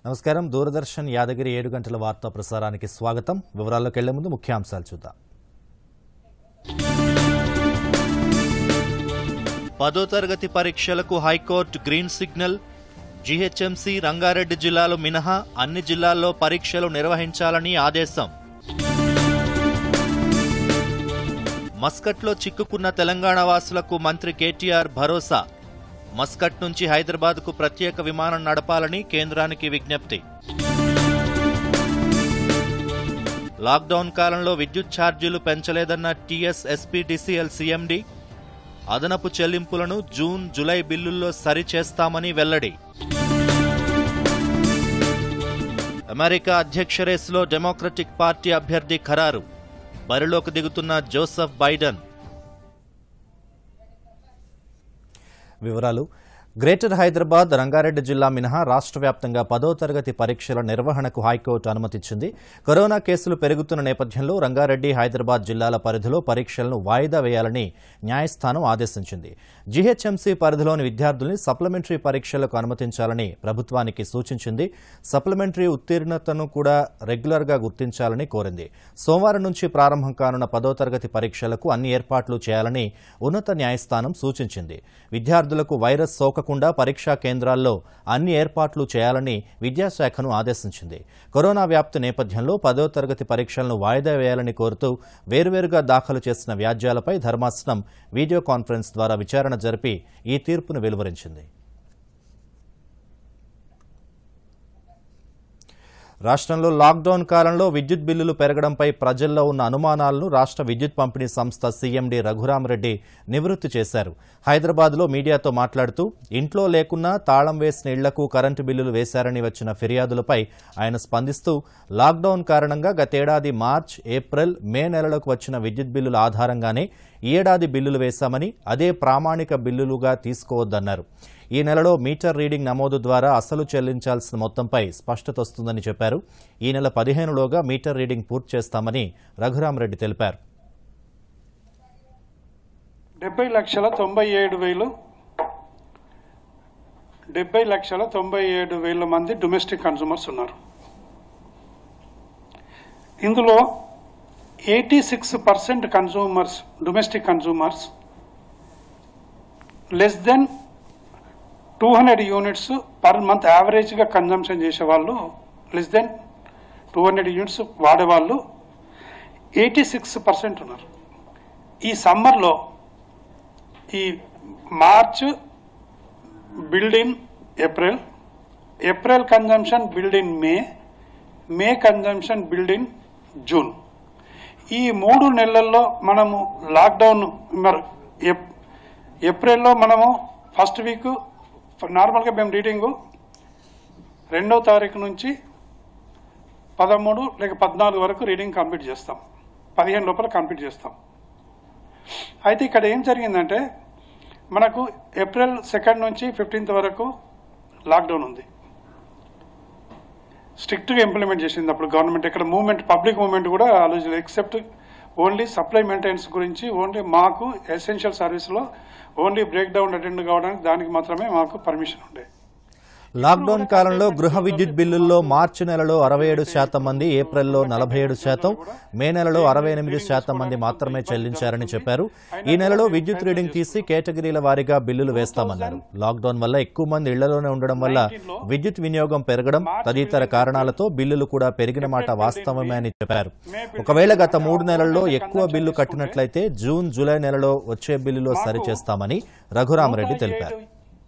నమస్కారం దూరదర్శన్ యాదగిరి ఏడు గంటల వార్తా ప్రసారానికి స్వాగతం వివరాల్లోకి వెళ్లే ముందు ముఖ్యాంశాలు చూద్దాం పదో తరగతి పరీక్షలకు high court green signal GHMC Rangareddy జిల్లాలు మినహా అన్ని జిల్లాల్లో పరీక్షలు నిర్వహించాలని ఆదేశం మస్కట్లో చిక్కుకున్న తెలంగాణ వాసులకు మంత్రి కేటీఆర్ భరోసా మస్కట్ నుంచి హైదరాబాద్కు ప్రత్యేక విమానం నడపాలని కేంద్రానికి విజ్ఞప్తి లాక్డౌన్ కాలంలో విద్యుత్ ఛార్జీలు పెంచలేదన్న టీఎస్ ఎస్పీడీసీఎల్ సీఎండీ అదనపు చెల్లింపులను జూన్ జులై బిల్లుల్లో సరిచేస్తామని వెల్లడి అమెరికా అధ్యక్ష రేసులో డెమోక్రటిక్ పార్టీ అభ్యర్థి ఖరారు బరిలోకి దిగుతున్న జోసెఫ్ బైడెన్ వివరాలు గ్రేటర్ హైదరాబాద్ రంగారెడ్డి జిల్లా మినహా రాష్ట్ర వ్యాప్తంగా పదో తరగతి పరీక్షల నిర్వహణకు హైకోర్టు అనుమతిచ్చింది కరోనా కేసులు పెరుగుతున్న నేపథ్యంలో రంగారెడ్డి హైదరాబాద్ జిల్లాల పరిధిలో పరీక్షలను వాయిదా వేయాలని న్యాయస్థానం ఆదేశించింది జీహెచ్ఎంసీ పరిధిలోని విద్యార్థుల్ని సప్లిమెంటరీ పరీక్షలకు అనుమతించాలని ప్రభుత్వానికి సూచించింది సప్లిమెంటరీ ఉత్తీర్ణతను కూడా రెగ్యులర్గా గుర్తించాలని కోరింది సోమవారం నుంచి ప్రారంభం కానున్న పదో తరగతి పరీక్షలకు అన్ని ఏర్పాట్లు చేయాలని ఉన్నత న్యాయస్థానం సూచించింది విద్యార్థులకు వైరస్ సోకకుండా పరీక్షా కేంద్రాల్లో అన్ని ఏర్పాట్లు చేయాలని విద్యాశాఖను ఆదేశించింది కరోనా వ్యాప్తి నేపథ్యంలో పదో తరగతి పరీక్షలను వాయిదా వేయాలని కోరుతూ వేర్వేరుగా దాఖలు చేసిన వ్యాజ్యాలపై ధర్మాసనం వీడియో కాన్ఫరెన్స్ ద్వారా విచారణ జరిపి ఈ తీర్పును వెలువరించింది రాష్ట్రంలో లాక్డౌన్ కాలంలో విద్యుత్ బిల్లులు పెరగడంపై ప్రజల్లో ఉన్న అనుమానాలను రాష్ట్ర విద్యుత్ పంపిణీ సంస్థ సీఎండీ రఘురామరెడ్డి నివృత్తి చేశారు హైదరాబాద్లో మీడియాతో మాట్లాడుతూ ఇంట్లో లేకున్నా తాళం వేసిన ఇళ్లకు కరెంటు బిల్లులు వేశారని వచ్చిన ఫిర్యాదులపై ఆయన స్పందిస్తూ లాక్డౌన్ కారణంగా గతేడాది మార్చ్ ఏప్రిల్ మే నెలలకు వచ్చిన విద్యుత్ బిల్లుల ఆధారంగానే ఈ ఏడాది బిల్లులు వేశామని అదే ప్రామాణిక బిల్లులుగా తీసుకోవద్దన్నారు ఈ నెలలో మీటర్ రీడింగ్ నమోదు ద్వారా అసలు చెల్లించాల్సిన మొత్తంపై స్పష్టత వస్తుందని చెప్పారు ఈ నెల పదిహేనులోగా మీటర్ రీడింగ్ పూర్తి చేస్తామని రఘురామరెడ్డి తెలిపారు డెబ్బై లక్షల తొంభై ఏడు వేలు డెబ్బై లక్షల తొంభై ఏడు వేల మంది డొమెస్టిక్ కన్సూమర్స్ ఉన్నారు ఇందులో eighty six percent consumers domestic consumers less than two hundred units per month యావరేజ్గా కన్జంప్షన్ చేసేవాళ్ళు less than two hundred units వాడేవాళ్ళు ఎయిటీ సిక్స్ పర్సెంట్ ఉన్నారు ఈ సమ్మర్లో ఈ March billed in April April consumption billed in May May consumption billed in June ఈ మూడు నెలల్లో మనము లాక్డౌన్ మరి ఏప్- ఏప్రిల్లో మనము ఫస్ట్ వీక్ నార్మల్గా మేము రీడింగు రెండో తారీఖు నుంచి పదమూడు లేక పద్నాలుగు వరకు రీడింగ్ కంప్లీట్ చేస్తాం పదిహేను లోపల కంప్లీట్ చేస్తాం అయితే ఇక్కడ ఏం జరిగిందంటే మనకు ఏప్రిల్ సెకండ్ నుంచి ఫిఫ్టీన్త్ వరకు లాక్డౌన్ ఉంది స్ట్రిక్ట్గా ఇంప్లిమెంట్ చేసింది అప్పుడు గవర్నమెంట్ ఇక్కడ మూవ్మెంట్ పబ్లిక్ మూవ్మెంట్ కూడా ఆలోచించలేదు ఎక్సెప్ట్ ఓన్లీ సప్లై మెయింటెనెన్స్ గురించి ఓన్లీ మాకు ఎసెన్షియల్ సర్వీస్లో ఓన్లీ బ్రేక్ డౌన్ అటెండ్ కావడానికి దానికి మాత్రమే మాకు పర్మిషన్ ఉండే లాక్డౌన్ కాలంలో గృహ విద్యుత్ బిల్లుల్లో మార్చి నెలలో అరవై ఏడు శాతం మంది ఏప్రిల్లో నలభై ఏడు శాతం మే నెలలో అరవై ఎనిమిది శాతం మంది మాత్రమే చెల్లించారని చెప్పారు ఈ నెలలో విద్యుత్ రీడింగ్ తీసి కేటగిరీల వారీగా బిల్లులు వేస్తామన్నారు లాక్డౌన్ వల్ల ఎక్కువ మంది ఇళ్లలోనే ఉండడం వల్ల విద్యుత్ వినియోగం పెరగడం తదితర కారణాలతో బిల్లులు కూడా పెరిగిన మాట వాస్తవమే అని చెప్పారు ఒకవేళ గత మూడు నెలల్లో ఎక్కువ బిల్లు కట్టినట్లయితే జూన్ జూలై నెలలో వచ్చే బిల్లులో సరిచేస్తామని రఘురామరెడ్డి తెలిపారు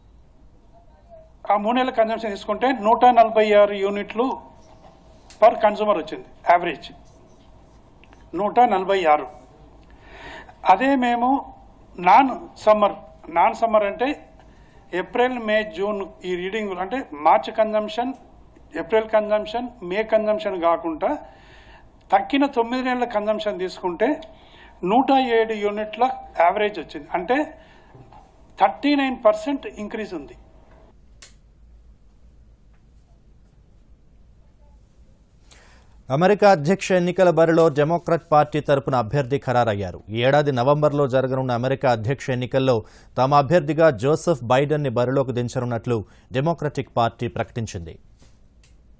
ఆ మూడు నెలల కన్జంప్షన్ తీసుకుంటే నూట నలభై ఆరు యూనిట్లు పర్ కన్సూమర్ వచ్చింది యావరేజ్ నూట నలభై ఆరు అదే మేము నాన్ సమ్మర్ నాన్ సమ్మర్ అంటే ఏప్రిల్ మే జూన్ ఈ రీడింగ్ అంటే March consumption April consumption May consumption కాకుండా తక్కిన తొమ్మిది నెలల కన్జంప్షన్ తీసుకుంటే నూట ఏడు యూనిట్ల యావరేజ్ వచ్చింది అంటే థర్టీ నైన్ పర్సెంట్ ఇంక్రీజ్ ఉంది అమెరికా అధ్యక్ష ఎన్నికల బరిలో డెమోక్రట్ పార్టీ తరపున అభ్యర్థి ఖరారయ్యారు ఈ ఏడాది నవంబర్లో జరగనున్న అమెరికా అధ్యక్ష ఎన్నికల్లో తమ అభ్యర్థిగా జోసెఫ్ బైడెన్ ని బరిలోకి దించనున్నట్లు డెమోక్రటిక్ పార్టీ ప్రకటించింది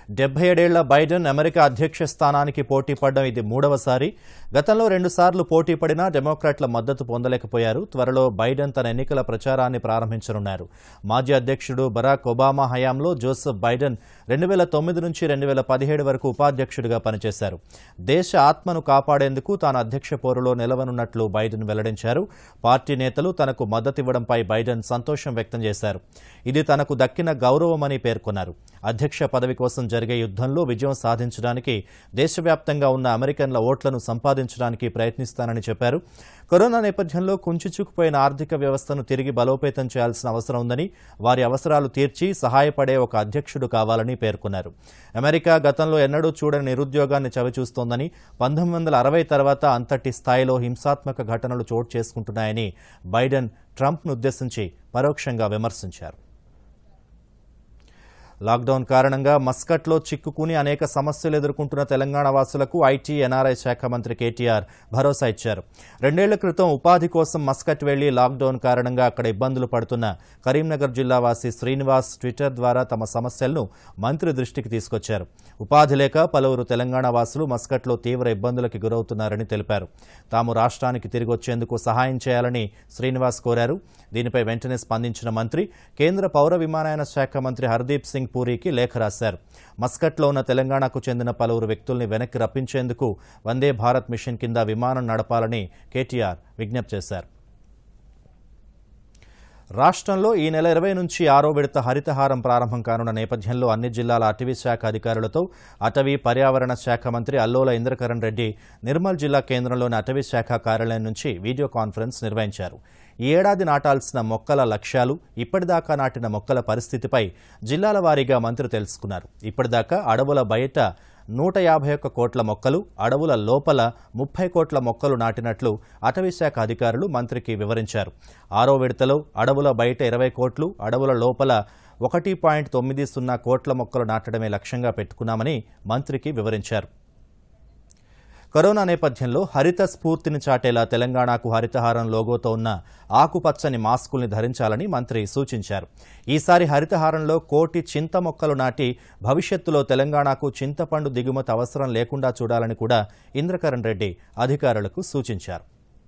డెబ్బై ఏడేళ్ల బైడెన్ అమెరికా అధ్యక్ష స్థానానికి పోటీ పడడం ఇది మూడవసారి గతంలో రెండుసార్లు పోటీ పడినా డెమోక్రాట్ల మద్దతు పొందలేకపోయారు త్వరలో బైడెన్ తన ఎన్నికల ప్రచారాన్ని ప్రారంభించనున్నారు మాజీ అధ్యక్షుడు బరాక్ ఒబామా హయాంలో జోసెఫ్ బైడెన్ రెండు వేల తొమ్మిది నుంచి రెండు వేల పదిహేడు వరకు ఉపాధ్యక్షుడిగా పనిచేశారు దేశ ఆత్మను కాపాడేందుకు తాను అధ్యక్ష పోరులో నిలవనున్నట్లు బైడెన్ వెల్లడించారు పార్టీ నేతలు తనకు మద్దతివ్వడంపై బైడెన్ సంతోషం వ్యక్తం చేశారు ఇది తనకు దక్కిన గౌరవమని పేర్కొన్నారు అధ్యక్ష పదవి కోసం జరిగే యుద్ధంలో విజయం సాధించడానికి దేశవ్యాప్తంగా ఉన్న అమెరికన్ల ఓట్లను సంపాదించడానికి ప్రయత్నిస్తానని చెప్పారు కరోనా నేపథ్యంలో కుంచుచుకుపోయిన ఆర్థిక వ్యవస్థను తిరిగి బలోపేతం చేయాల్సిన అవసరం ఉందని వారి అవసరాలు తీర్చి సహాయపడే ఒక అధ్యక్షుడు కావాలని పేర్కొన్నారు అమెరికా గతంలో ఎన్నడూ చూడని నిరుద్యోగాన్ని చవిచూస్తోందని పంతొమ్మిది వందల అరవై తర్వాత అంతటి స్థాయిలో హింసాత్మక ఘటనలు చోటు చేసుకుంటున్నాయని బైడెన్ ట్రంప్ను ఉద్దేశించి పరోక్షంగా విమర్శించారు లాక్డౌన్ కారణంగా మస్కట్లో చిక్కుకుని అనేక సమస్యలు ఎదుర్కొంటున్న తెలంగాణ వాసులకు ఐటీ ఎన్ఆర్ఐ శాఖ మంత్రి కేటీఆర్ భరోసా ఇచ్చారు రెండేళ్ల క్రితం ఉపాధి కోసం మస్కట్ వెళ్లి లాక్డౌన్ కారణంగా అక్కడ ఇబ్బందులు పడుతున్న కరీంనగర్ జిల్లా వాసి శ్రీనివాస్ ట్విట్టర్ ద్వారా తమ సమస్యలను మంత్రి దృష్టికి తీసుకొచ్చారు ఉపాధి లేక పలువురు తెలంగాణ వాసులు మస్కట్లో తీవ్ర ఇబ్బందులకు గురవుతున్నారని తెలిపారు తాము రాష్ట్రానికి తిరిగి వచ్చేందుకు సహాయం చేయాలని శ్రీనివాస్ కోరారు దీనిపై వెంటనే స్పందించిన మంత్రి కేంద్ర పౌర విమానయాన శాఖ మంత్రి హర్దీప్ సింగ్ పూరికి లేఖ రాశారు మస్కట్లో ఉన్న తెలంగాణకు చెందిన పలువురు వ్యక్తుల్ని వెనక్కి రప్పించేందుకు వందే భారత్ మిషన్ కింద విమానం నడపాలని కేటీఆర్ విజ్ఞప్తి చేశారు రాష్ట్రంలో ఈ నెల ఇరవై నుంచి ఆరో విడత హరితహారం ప్రారంభం కానున్న నేపథ్యంలో అన్ని జిల్లాల అటవీ శాఖ అధికారులతో అటవీ పర్యావరణ శాఖ మంత్రి అల్లోల ఇంద్రకరణ్ రెడ్డి నిర్మల్ జిల్లా కేంద్రంలోని అటవీ శాఖ కార్యాలయం నుంచి వీడియో కాన్ఫరెన్స్ నిర్వహించారు ఈ ఏడాది నాటాల్సిన మొక్కల లక్ష్యాలు ఇప్పటిదాకా నాటిన మొక్కల పరిస్థితిపై జిల్లాల వారీగా మంత్రి తెలుసుకున్నారు ఇప్పటిదాకా అడవుల బయట నూట యాభై ఒక్క కోట్ల మొక్కలు అడవుల లోపల ముప్పై కోట్ల మొక్కలు నాటినట్లు అటవీశాఖ అధికారులు మంత్రికి వివరించారు ఆరో విడతలో అడవుల బయట ఇరవై కోట్లు అడవుల లోపల ఒకటి పాయింట్ తొమ్మిది సున్నా కోట్ల మొక్కలు నాటడమే లక్ష్యంగా పెట్టుకున్నామని మంత్రికి వివరించారు కరోనా నేపథ్యంలో హరిత స్ఫూర్తిని చాటేలా తెలంగాణకు హరితహారం లోగోతో ఉన్న ఆకుపచ్చని మాస్కుల్ని ధరించాలని మంత్రి సూచించారు ఈసారి హరితహారంలో కోటి చింత మొక్కలు నాటి భవిష్యత్తులో తెలంగాణకు చింతపండు దిగుమతి అవసరం లేకుండా చూడాలని కూడా ఇంద్రకరణ్ రెడ్డి అధికారులకు సూచించారు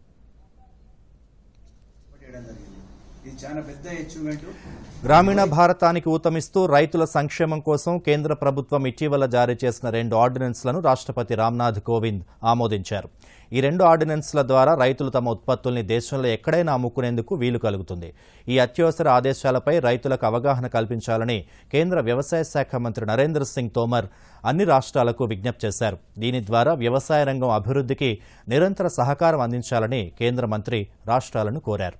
చేయడం జరిగింది ఇది చాలా పెద్ద అచీవ్మెంట్ గ్రామీణ భారతానికి ఊతమిస్తూ రైతుల సంక్షేమం కోసం కేంద్ర ప్రభుత్వం ఇటీవల జారీ చేసిన రెండు ఆర్డినెన్స్లను రాష్ట్రపతి రామ్నాథ్ కోవింద్ ఆమోదించారు ఈ రెండు ఆర్డినెన్స్ల ద్వారా రైతులు తమ ఉత్పత్తుల్ని దేశంలో ఎక్కడైనా అమ్ముకునేందుకు వీలు కలుగుతుంది ఈ అత్యవసర ఆదేశాలపై రైతులకు అవగాహన కల్పించాలని కేంద్ర వ్యవసాయ శాఖ మంత్రి నరేంద్ర సింగ్ తోమర్ అన్ని రాష్ట్రాలకు విజ్ఞప్తి చేశారు దీని ద్వారా వ్యవసాయ రంగం అభివృద్ధికి నిరంతర సహకారం అందించాలని కేంద్ర మంత్రి రాష్ట్రాలను కోరారు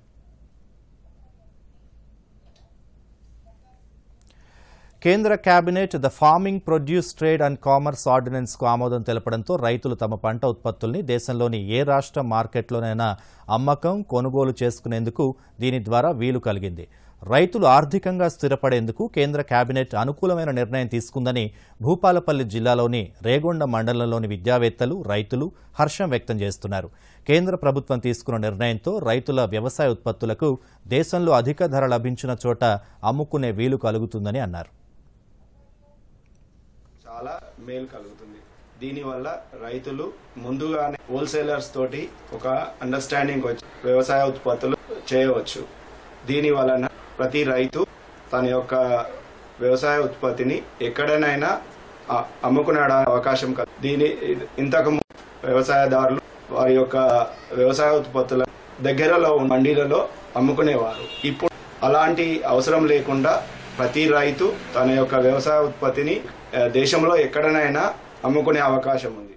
కేంద్ర cabinet the farming produce trade and commerce ordinance కు ఆమోదం తెలపడంతో రైతులు తమ పంట ఉత్పత్తుల్ని దేశంలోని ఏ రాష్ట్ర మార్కెట్లోనైనా అమ్మకం కొనుగోలు చేసుకునేందుకు దీని ద్వారా వీలు కలిగింది రైతులు ఆర్థికంగా స్థిరపడేందుకు కేంద్ర కేబినెట్ అనుకూలమైన నిర్ణయం తీసుకుందని భూపాలపల్లి జిల్లాలోని రేగొండ మండలంలోని విద్యావేత్తలు రైతులు హర్షం వ్యక్తం చేస్తున్నారు కేంద్ర ప్రభుత్వం తీసుకున్న నిర్ణయంతో రైతుల వ్యవసాయ ఉత్పత్తులకు దేశంలో అధిక ధర లభించిన చోట అమ్ముకునే వీలు కలుగుతుందని అన్నారు చాలా మేలు కలుగుతుంది దీనివల్ల రైతులు ముందుగానే హోల్సేలర్స్ తోటి ఒక అండర్స్టాండింగ్ వచ్చి వ్యవసాయ ఉత్పత్తులు చేయవచ్చు దీని వలన ప్రతి రైతు తన యొక్క వ్యవసాయ ఉత్పత్తిని ఎక్కడనైనా అ- అమ్ముకునే అవకాశం కలదు దీని ఇంతకు ము- వ్యవసాయదారులు వారి యొక్క వ్యవసాయ ఉత్పత్తుల దగ్గరలో ఉన్న మండీలలో అమ్ముకునేవారు ఇప్పుడు అలాంటి అవసరం లేకుండా ప్రతి రైతు తన యొక్క వ్యవసాయ ఉత్పత్తిని ఆ, దేశంలో ఎక్కడనైనా అమ్ముకునే అవకాశం ఉంది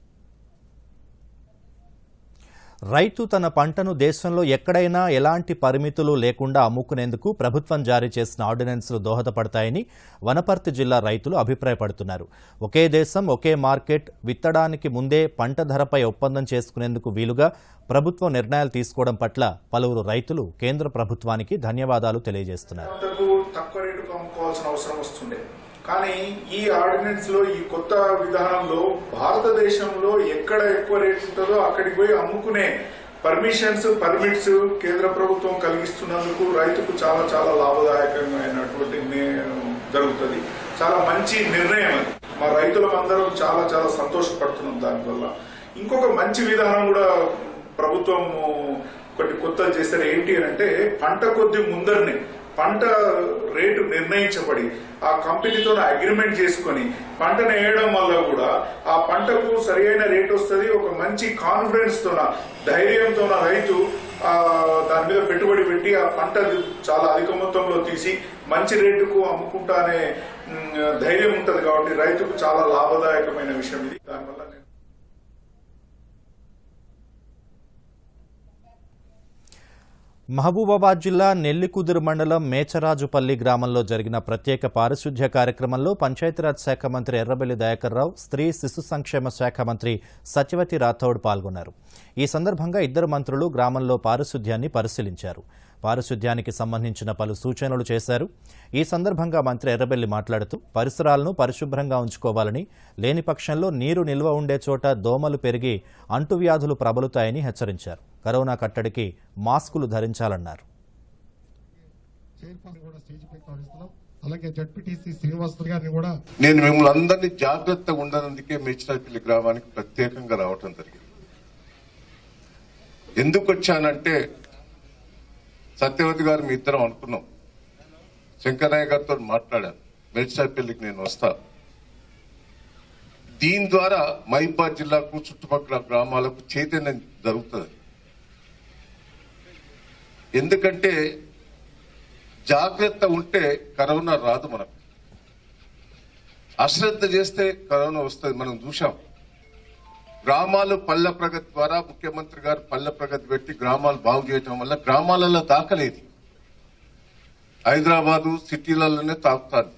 రైతు తన పంటను దేశంలో ఎక్కడైనా ఎలాంటి పరిమితులు లేకుండా అమ్ముకునేందుకు ప్రభుత్వం జారీ చేసిన ఆర్డినెన్స్లు దోహదపడతాయని వనపర్తి జిల్లా రైతులు అభిప్రాయపడుతున్నారు ఒకే దేశం ఒకే మార్కెట్ విత్తడానికి ముందే పంట ధరపై ఒప్పందం చేసుకునేందుకు వీలుగా ప్రభుత్వం నిర్ణయాలు తీసుకోవడం పట్ల పలువురు రైతులు కేంద్ర ప్రభుత్వానికి ధన్యవాదాలు తెలియజేస్తున్నారు అంతకు తక్కువ రేటుకు అమ్ముకోవాల్సిన అవసరం వస్తుండే కానీ ఈ ఆర్డినెన్స్ లో ఈ కొత్త విధానంలో భారతదేశంలో ఎక్కడ ఎక్కువ రేటు ఉంటుందో అక్కడికి పోయి అమ్ముకునే పర్మిషన్స్ పర్మిట్స్ కేంద్ర ప్రభుత్వం కలిగిస్తున్నందుకు రైతుకు చాలా చాలా లాభదాయకంగా అయినటువంటి నే- జరుగుతుంది చాలా మంచి నిర్ణయం అది మా రైతులం అందరం చాలా చాలా సంతోషపడుతున్నాం దానివల్ల ఇంకొక మంచి విధానం కూడా ప్రభుత్వం ఒకటి కొత్త చేశారు ఏంటి అని అంటే పంట కొద్ది ముందరనే పంట రేటు నిర్ణయించబడి ఆ కంపెనీతో అగ్రిమెంట్ చేసుకొని పంటను వేయడం వల్ల కూడా ఆ పంటకు సరైన రేట్ వస్తుంది ఒక మంచి కాన్ఫిడెన్స్ తోన ధైర్యంతో రైతు ఆ దాని మీద పెట్టుబడి పెట్టి ఆ పంట చాలా అధిక మొత్తంలో తీసి మంచి రేటుకు అమ్ముకుంటా అనే మ్, ధైర్యం ఉంటది కాబట్టి రైతుకు చాలా లాభదాయకమైన విషయం ఇది దానివల్ల నేను మహబూబాబాద్ జిల్లా నెల్లికుదురు మండలం మేచరాజుపల్లి గ్రామంలో జరిగిన ప్రత్యేక పారిశుధ్య కార్యక్రమంలో పంచాయతీరాజ్ శాఖ మంత్రి ఎర్రబెల్లి దయాకర్రావు స్త్రీ శిశు సంక్షేమ శాఖ మంత్రి సత్యవతి రాథోడ్ పాల్గొన్నారు ఈ సందర్భంగా ఇద్దరు మంత్రులు గ్రామంలో పారిశుధ్యాన్ని పరిశీలించారు పారిశుధ్యానికి సంబంధించిన పలు సూచనలు చేశారు ఈ సందర్భంగా మంత్రి ఎర్రబెల్లి మాట్లాడుతూ పరిసరాలను పరిశుభ్రంగా ఉంచుకోవాలని లేని పక్షంలో నీరు నిల్వ ఉండే చోట దోమలు పెరిగి అంటువ్యాధులు ప్రబలుతాయని హెచ్చరించారు కరోనా కట్టడికి మాస్కులు ధరించాలన్నారు చైర్మన్ కూడా స్టేజ్ పై ఆడిస్తున్నాం అలాగే జడ్పీటీసీ శ్రీనివాసులు గారిని కూడా నేను మిమ్మల్ని అందరినీ జాగ్రత్తగా ఉండనందుకే మేచిరాపల్లి గ్రామానికి ప్రత్యేకంగా రావటం జరిగింది ఎందుకు వచ్చానంటే సత్యవతి గారు మీ ఇద్దరం అనుకున్నాం శంకరయ్య గారితో మాట్లాడాను మేచిరాపల్లికి నేను వస్తా దీని ద్వారా మహిబాద్ జిల్లాకు చుట్టుపక్కల గ్రామాలకు చైతన్యం జరుగుతుంది ఎందుకంటే జాగ్రత్త ఉంటే కరోనా రాదు మనకు అశ్రద్ధ చేస్తే కరోనా వస్తుంది మనం చూసాం గ్రామాలు పల్లె ప్రగతి ద్వారా ముఖ్యమంత్రి గారు పల్లె ప్రగతి పెట్టి గ్రామాలు బాగు చేయటం వల్ల గ్రామాలలో దాకలేదు హైదరాబాదు సిటీలలోనే తాకుతారు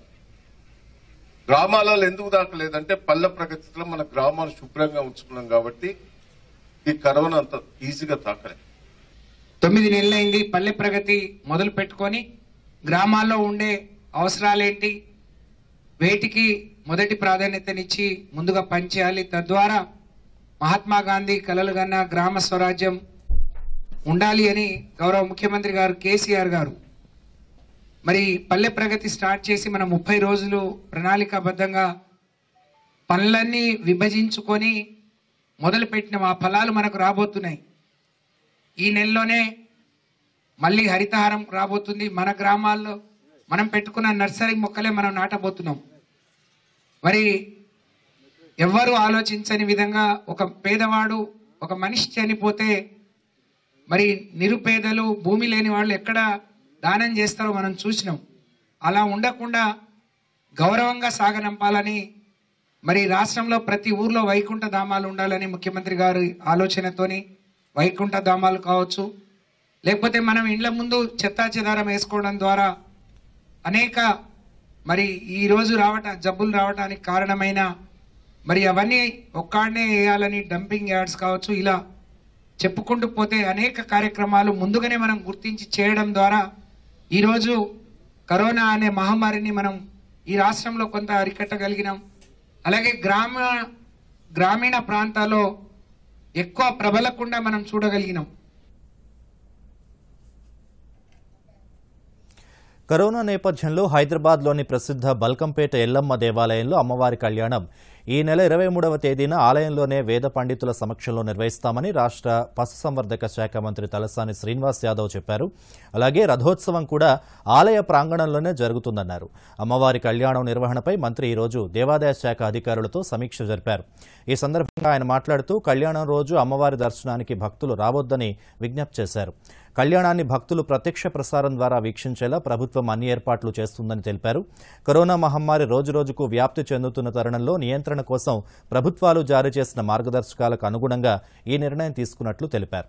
గ్రామాలలో ఎందుకు దాకలేదంటే పల్లె ప్రగతిలో మన గ్రామాలు శుభ్రంగా ఉంచుకున్నాం కాబట్టి ఈ కరోనా అంత ఈజీగా తాకలేదు తొమ్మిది నెలలైంది పల్లె ప్రగతి మొదలు పెట్టుకొని గ్రామాల్లో ఉండే అవసరాలేంటి వేటికి మొదటి ప్రాధాన్యతనిచ్చి ముందుగా పనిచేయాలి తద్వారా మహాత్మా గాంధీ కలలు కన్న గ్రామ స్వరాజ్యం ఉండాలి అని గౌరవ ముఖ్యమంత్రి గారు కేసీఆర్ గారు మరి పల్లె ప్రగతి స్టార్ట్ చేసి మనం ముప్పై రోజులు ప్రణాళికాబద్ధంగా పనులన్నీ విభజించుకొని మొదలుపెట్టిన ఆ ఫలాలు మనకు రాబోతున్నాయి ఈ నెలలోనే మళ్ళీ హరితహారం రాబోతుంది మన గ్రామాల్లో మనం పెట్టుకున్న నర్సరీ మొక్కలే మనం నాటబోతున్నాం మరి ఎవ్వరూ ఆలోచించని విధంగా ఒక పేదవాడు ఒక మనిషి చనిపోతే మరి నిరుపేదలు భూమి లేని వాళ్ళు ఎక్కడ దానం చేస్తారో మనం చూసినాం అలా ఉండకుండా గౌరవంగా సాగనంపాలని మరి రాష్ట్రంలో ప్రతి ఊర్లో వైకుంఠ ధామాలు ఉండాలని ముఖ్యమంత్రి గారి ఆలోచనతోని వైకుంఠ ధామాలు కావచ్చు లేకపోతే మనం ఇండ్ల ముందు చెత్తా చెదారం వేసుకోవడం ద్వారా అనేక మరి ఈ రోజు రావట జబ్బులు రావడానికి కారణమైన మరి అవన్నీ ఒక్కడనే వేయాలని డంపింగ్ యార్డ్స్ కావచ్చు ఇలా చెప్పుకుంటూ పోతే అనేక కార్యక్రమాలు ముందుగానే మనం గుర్తించి చేయడం ద్వారా ఈరోజు కరోనా అనే మహమ్మారిని మనం ఈ రాష్ట్రంలో కొంత అరికట్టగలిగినాం అలాగే గ్రామ గ్రామీణ ప్రాంతాల్లో ఎక్కువ ప్రబలకుండా మనం చూడగలిగినాం కరోనా నేపథ్యంలో హైదరాబాద్లోని ప్రసిద్ధ బల్కంపేట ఎల్లమ్మ దేవాలయంలో అమ్మవారి కళ్యాణం ఈ నెల ఇరవై మూడవ తేదీన ఆలయంలోనే వేద పండితుల సమక్షంలో నిర్వహిస్తామని రాష్ట్ర పశుసంవర్ధక శాఖ మంత్రి తలసాని శ్రీనివాస్ యాదవ్ చెప్పారు అలాగే రథోత్సవం కూడా ఆలయ ప్రాంగణంలోనే జరుగుతుందన్నారు అమ్మవారి కళ్యాణం నిర్వహణపై మంత్రి ఈరోజు దేవాదాయ శాఖ అధికారులతో సమీక్ష జరిపారు ఈ సందర్భంగా ఆయన మాట్లాడుతూ కళ్యాణం రోజు అమ్మవారి దర్శనానికి భక్తులు రావద్దని విజ్ఞప్తి చేశారు కళ్యాణాన్ని భక్తులు ప్రత్యక్ష ప్రసారం ద్వారా వీక్షించేలా ప్రభుత్వం అన్ని ఏర్పాట్లు చేస్తుందని తెలిపారు కరోనా మహమ్మారి రోజురోజుకు వ్యాప్తి చెందుతున్న తరుణంలో నియంత్రణ కోసం ప్రభుత్వాలు జారీ చేసిన మార్గదర్శకాలకు అనుగుణంగా ఈ నిర్ణయం తీసుకున్నట్లు తెలిపారు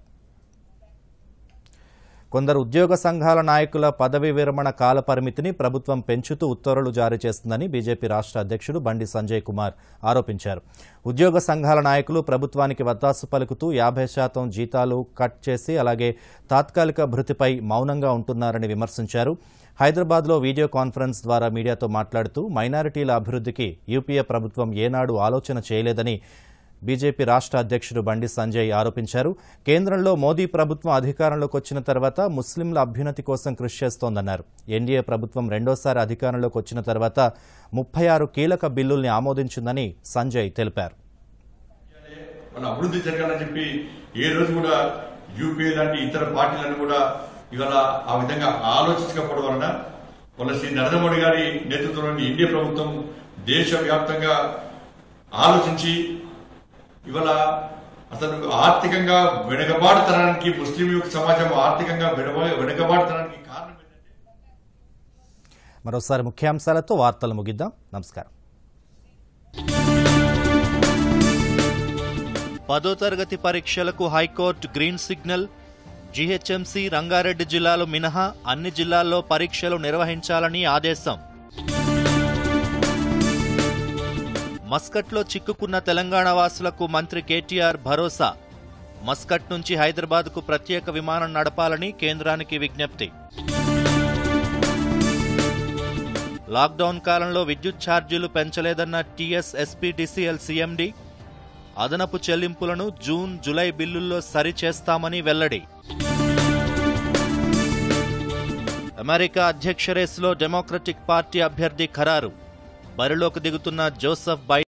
కొందరు ఉద్యోగ సంఘాల నాయకుల పదవి విరమణ కాల పరిమితిని ప్రభుత్వం పెంచుతూ ఉత్తర్వులు జారీ చేస్తుందని బీజేపీ రాష్ట్ర అధ్యక్షుడు బండి సంజయ్ కుమార్ ఆరోపించారు ఉద్యోగ సంఘాల నాయకులు ప్రభుత్వానికి వత్తాసు పలుకుతూ యాభై శాతం జీతాలు కట్ చేసి అలాగే తాత్కాలిక భృతిపై మౌనంగా ఉంటున్నారని విమర్శించారు హైదరాబాద్లో వీడియో కాన్ఫరెన్స్ ద్వారా మీడియాతో మాట్లాడుతూ మైనారిటీల అభివృద్ధికి యూపీఏ ప్రభుత్వం ఏనాడు ఆలోచన చేయలేదని బీజేపీ రాష్ట్ర అధ్యక్షుడు బండి సంజయ్ ఆరోపించారు కేంద్రంలో మోదీ ప్రభుత్వం అధికారంలోకి వచ్చిన తర్వాత ముస్లింల అభ్యున్నతి కోసం కృషి చేస్తోందన్నారు ఎన్డీఏ ప్రభుత్వం రెండోసారి అధికారంలోకి వచ్చిన తర్వాత ముప్పై ఆరు కీలక బిల్లుల్ని ఆమోదించిందని సంజయ్ తెలిపారు మన అభివృద్ధి జరగాలని చెప్పి ఏ రోజు కూడా యూపీఏ లాంటి ఇతర పార్టీలను కూడా ఇవాళ ఆ విధంగా ఆలోచించకపోవడం వలన వాళ్ళ శ్రీ నరేంద్ర మోడీ గారి నేతృత్వంలోని ఇండియా ప్రభుత్వం దేశవ్యాప్తంగా ఆలోచించి ఇవాళ అసలు ఆర్థికంగా వెనుకబాటుతనానికి ముస్లిం యువక సమాజం ఆర్థికంగా వెనుక- వెనుకబాటుతనానికి కారణం మరోసారి ముఖ్యాంశాలతో వార్తలు ముగిద్దాం నమస్కారం పదో తరగతి పరీక్షలకు high court green signal GHMC Rangareddy జిల్లాలో మినహా అన్ని జిల్లాల్లో పరీక్షలు నిర్వహించాలని ఆదేశం మస్కట్లో చిక్కుకున్న తెలంగాణ వాసులకు మంత్రి కేటీఆర్ భరోసా మస్కట్ నుంచి హైదరాబాద్కు ప్రత్యేక విమానం నడపాలని కేంద్రానికి విజ్ఞప్తి లాక్డౌన్ కాలంలో విద్యుత్ ఛార్జీలు పెంచలేదన్న టీఎస్ ఎస్పీడీసీఎల్ సీఎండీ అదనపు చెల్లింపులను జూన్ జులై బిల్లుల్లో సరిచేస్తామని వెల్లడి అమెరికా అధ్యక్ష రేసులో డెమోక్రటిక్ పార్టీ అభ్యర్థి ఖరారు బరిలోకి దిగుతున్న జోసెఫ్ బై